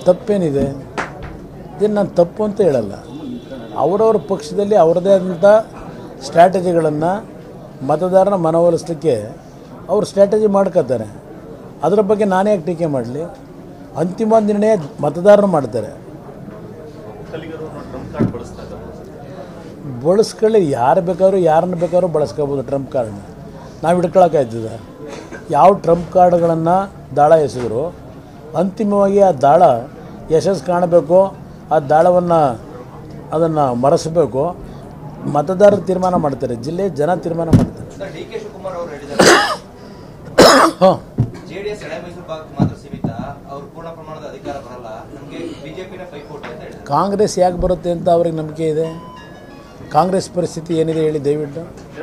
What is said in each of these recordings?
ತಪ್ಪೇನಿದೆ ಇದನ್ನು ನಾನು ತಪ್ಪು ಅಂತ ಹೇಳಲ್ಲ ಅವರವ್ರ ಪಕ್ಷದಲ್ಲಿ ಅವರದೇ ಆದಂಥ ಸ್ಟ್ರಾಟಜಿಗಳನ್ನು ಮತದಾರನ ಮನವೊಲಿಸ್ಲಿಕ್ಕೆ ಅವರು ಸ್ಟ್ರಾಟಜಿ ಮಾಡ್ಕೋತಾರೆ ಅದರ ಬಗ್ಗೆ ನಾನೇ ಯಾಕೆ ಟೀಕೆ ಮಾಡಲಿ ಅಂತಿಮ ನಿರ್ಣಯ ಮತದಾರರು ಮಾಡ್ತಾರೆ ಬಳಸ್ಕೊಳ್ಳಿ ಯಾರು ಬೇಕಾದ್ರೂ ಯಾರನ್ನ ಬೇಕಾದ್ರೂ ಬಳಸ್ಕೋಬೋದು ಟ್ರಂಪ್ ಕಾರ್ಡ್ನ ನಾವು ಹಿಡ್ಕೊಳಕ್ಕಾಯ್ತದ ಯಾವ ಟ್ರಂಪ್ ಕಾರ್ಡ್ಗಳನ್ನು ದಾಳ ಎಸೆದ್ರು ಅಂತಿಮವಾಗಿ ಆ ದಾಳ ಯಶಸ್ಸು ಕಾಣಬೇಕು ಆ ದಾಳವನ್ನು ಅದನ್ನು ಮರೆಸಬೇಕು ಮತದಾರರು ತೀರ್ಮಾನ ಮಾಡ್ತಾರೆ ಜಿಲ್ಲೆ ಜನ ತೀರ್ಮಾನ ಮಾಡ್ತಾರೆ ಸರ್ ಡಿ ಕೆ ಶಿವಕುಮಾರ್ ಅವರು ಹೇಳಿದ್ದಾರೆ ಹಾಂ ಜೆಡಿಎಸ್ ಎಳೆ ಮೈಸೂರು ಭಾಗಕ್ಕೆ ಮಾತ್ರ ಸೀಮಿತ ಅವ್ರು ಪೂರ್ಣ ಪ್ರಮಾಣದ ಅಧಿಕಾರ ಬರಲ್ಲ ನಮಗೆ ಬಿಜೆಪಿನ ಪೈಪೋಟಿ ಅಂತ ಹೇಳಿದ್ದಾರೆ ಕಾಂಗ್ರೆಸ್ ಯಾಕೆ ಬರುತ್ತೆ ಅಂತ ಅವ್ರಿಗೆ ನಂಬಿಕೆ ಇದೆ ಕಾಂಗ್ರೆಸ್ ಪರಿಸ್ಥಿತಿ ಏನಿದೆ ಹೇಳಿ ದಯವಿಟ್ಟು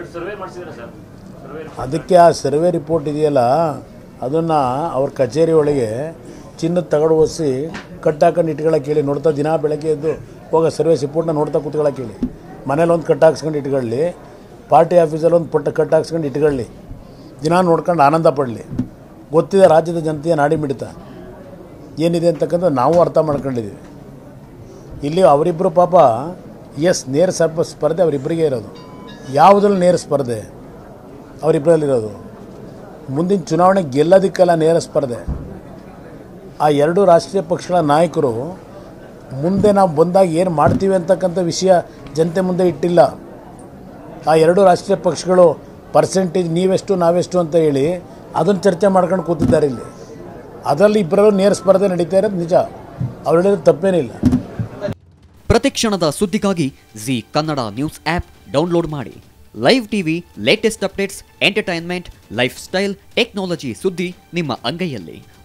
ಅದಕ್ಕೆ ಆ ಸರ್ವೆ ರಿಪೋರ್ಟ್ ಇದೆಯಲ್ಲ ಅದನ್ನು ಅವ್ರ ಕಚೇರಿ ಒಳಗೆ ಚಿನ್ನದ ತಗಡು ಒಸಿ ಕಟ್ಟಾಕೊಂಡು ಇಟ್ಕೊಳ್ಳೋಕೆ ಹೇಳಿ ನೋಡ್ತಾ ದಿನ ಬೆಳಗ್ಗೆ ಎದ್ದು ಹೋಗೋ ಸರ್ವೆ ರಿಪೋರ್ಟ್ನ ನೋಡ್ತಾ ಕೂತ್ಕೊಳ್ಳೋಕೆ ಹೇಳಿ ಮನೇಲಿ ಒಂದು ಕಟ್ ಹಾಕ್ಸ್ಕೊಂಡು ಇಟ್ಕೊಳ್ಳಿ ಪಾರ್ಟಿ ಆಫೀಸಲ್ಲಿ ಒಂದು ಪುಟ್ಟ ಕಟ್ ಹಾಕ್ಸ್ಕೊಂಡು ಇಟ್ಕೊಳ್ಳಿ ದಿನ ನೋಡ್ಕೊಂಡು ಆನಂದ ಪಡಲಿ ಗೊತ್ತಿದೆ ರಾಜ್ಯದ ಜನತೆಯ ನಾಡಿ ಮಿಡಿತ ಏನಿದೆ ಅಂತಕ್ಕಂಥ ನಾವು ಅರ್ಥ ಮಾಡ್ಕೊಂಡಿದ್ದೀವಿ ಇಲ್ಲಿ ಅವರಿಬ್ಬರು ಪಾಪ ಎಸ್ ನೇರ ಸರ್ಪ ಸ್ಪರ್ಧೆ ಅವರಿಬ್ಬರಿಗೆ ಇರೋದು ಯಾವುದ್ರಲ್ಲಿ ನೇರ ಸ್ಪರ್ಧೆ ಅವರಿಬ್ಬರಲ್ಲಿರೋದು ಮುಂದಿನ ಚುನಾವಣೆ ಗೆಲ್ಲೋದಕ್ಕೆಲ್ಲ ನೇರ ಸ್ಪರ್ಧೆ ಆ ಎರಡು ರಾಷ್ಟ್ರೀಯ ಪಕ್ಷಗಳ ನಾಯಕರು ಮುಂದೆ ನಾವು ಬಂದಾಗ ಏನು ಮಾಡ್ತೀವಿ ಅಂತಕ್ಕಂಥ ವಿಷಯ ಜನತೆ ಮುಂದೆ ಇಟ್ಟಿಲ್ಲ ಆ ಎರಡು ರಾಷ್ಟ್ರೀಯ ಪಕ್ಷಗಳು ಪರ್ಸೆಂಟೇಜ್ ನೀವೆಷ್ಟು ನಾವೆಷ್ಟು ಅಂತ ಹೇಳಿ ಅದನ್ನು ಚರ್ಚೆ ಮಾಡ್ಕೊಂಡು ಕೂತಿದ್ದಾರೆ ಇಲ್ಲಿ ಅದರಲ್ಲಿ ಇಬ್ಬರಲ್ಲೂ ನೇರ ಸ್ಪರ್ಧೆ ನಡೀತಾ ಇರೋದು ನಿಜ ಅವ್ರು ಹೇಳಿದ್ರೆ ತಪ್ಪೇನಿಲ್ಲ ಪ್ರತಿಕ್ಷಣದ ಸುದ್ದಿಗಾಗಿ Zee Kannada news app download ಮಾಡಿ live TV latest updates entertainment lifestyle technology ಸುದ್ದಿ ನಿಮ್ಮ ಅಂಗೈಯಲ್ಲಿ